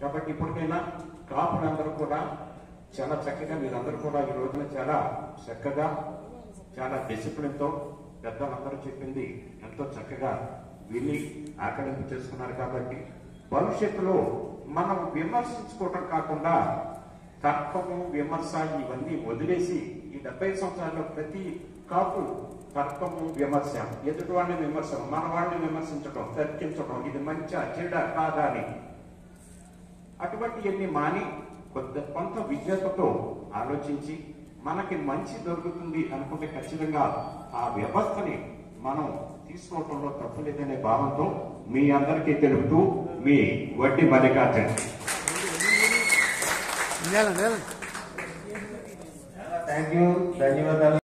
కాబట్టి ఇప్పటికైనా కాపులందరూ కూడా చాలా చక్కగా మీరందరూ కూడా ఈ రోజున చాలా చక్కగా చాలా డిసిప్లిన్ తో పెద్దలందరూ చెప్పింది ఎంతో చక్కగా విని ఆకలింపు చేసుకున్నారు కాబట్టి భవిష్యత్తులో మనం విమర్శించుకోవటం కాకుండా తర్కము విమర్శ ఇవన్నీ వదిలేసి ఈ డెబ్బై సంవత్సరాల్లో ప్రతి కాపు తర్కము విమర్శ ఎదుటి వాడిని విమర్శ మన వాడిని విమర్శించడం తర్కించడం ఇది మంచి చెడ కాదా అని అటువంటి ఎన్ని మాని కొంత కొంత విజ్ఞతతో ఆలోచించి మనకి మంచి దొరుకుతుంది అనుకుంటే ఖచ్చితంగా ఆ వ్యవస్థని మనం తీసుకోవటంలో తప్పు లేదనే భావంతో మీ అందరికీ తెలుపుతూ మీ వడ్డీ మల్లికార్జున నేల నేల థ్యాంక్ యూ ధన్యవాదాలు